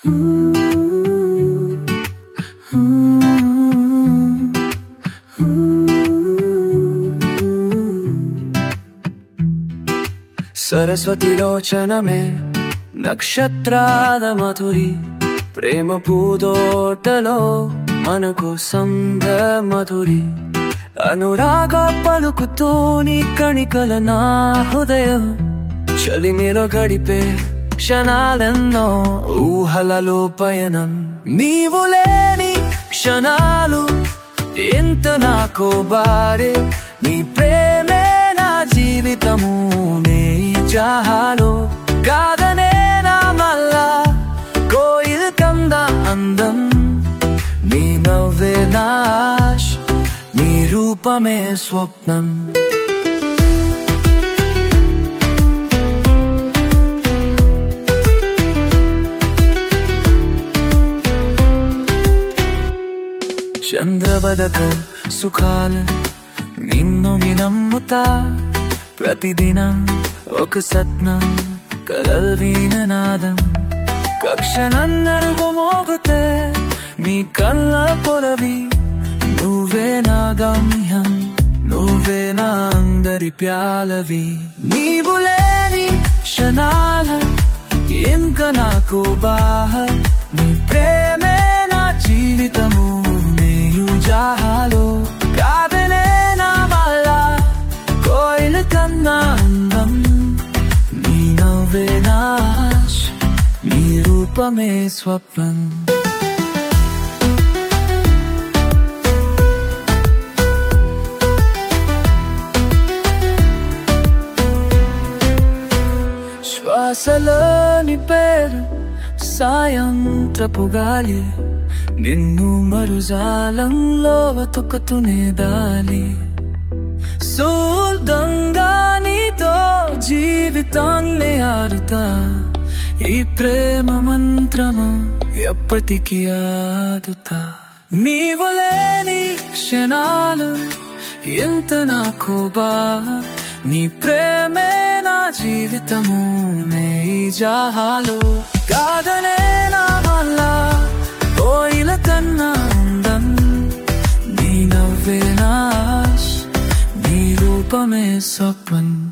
సరస్వతిలోచనమే నక్షత్రాల మధురి ప్రేమ పూదోటలో మనకు సంద మధురి అనురాగ పలుకుతోని కణికల నా హృదయం చలిమిలో గడిపే క్షణాలెన్నో ఊహలలో పయనం నీవు లేని క్షణాలు ఎంత నాకు బారే నీ ప్రేమే నా జీవితము నే జాహాలు కాదనే నా మల్లా కోయిల్ కంద అందం నీ నవ్వే నాశ్ నీ రూపమే స్వప్నం చంద్రబదక సుఖాలు నిన్ను నమ్ముతా ప్రతిదినం ఒక సత్నం కలల్వీన నాదం కక్షణన్నరుగు మోగుతే నీ కళ్ళ పొలవి నువ్వే నా గమ్యం నువ్వే నా అందరి ప్యాలవి నీవు లేని క్షణాల ఇంకా నాకు బాహ నీ ప్రేమే నా జీవితము నేయు జాహాలు కాదనే నా వల్ల కోయిల కన్నా అందం నీ నవ్వే నాశ్ నీ రూపమే స్వప్నం శ్వాసలోని పేరు సాయంత్రపు గాలి నిన్ను మరుజాలంలో వెతుకుతూనే దాలి సూల్దంగా నీతో జీవితాన్ని ఆడుతా ఈ ప్రేమ మంత్రము ఎప్పటికీ ఆదుతా నీవు లేని క్షణాలు ఎంత నాకు బా నీ ప్రేమే నా జీవితము నే ఈ జాహాలు కాదనే నా వల్ల కోయిల కన్నా అందం నీ నవ్వే నాశ్ నీ రూపమే స్వప్నం